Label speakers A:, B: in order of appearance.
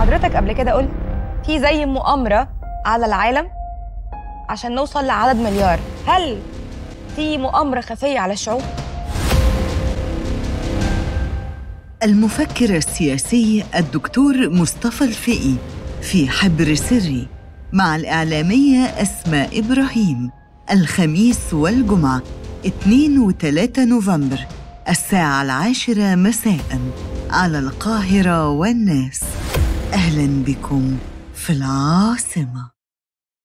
A: حضرتك قبل كده قلت في زي مؤامرة على العالم عشان نوصل لعدد مليار هل في مؤامرة خفية على الشعوب؟
B: المفكر السياسي الدكتور مصطفى الفقي في حبر سري مع الإعلامية أسماء إبراهيم الخميس والجمعة 2 و 3 نوفمبر الساعة العاشرة مساء على القاهرة والناس أهلا بكم في العاصمة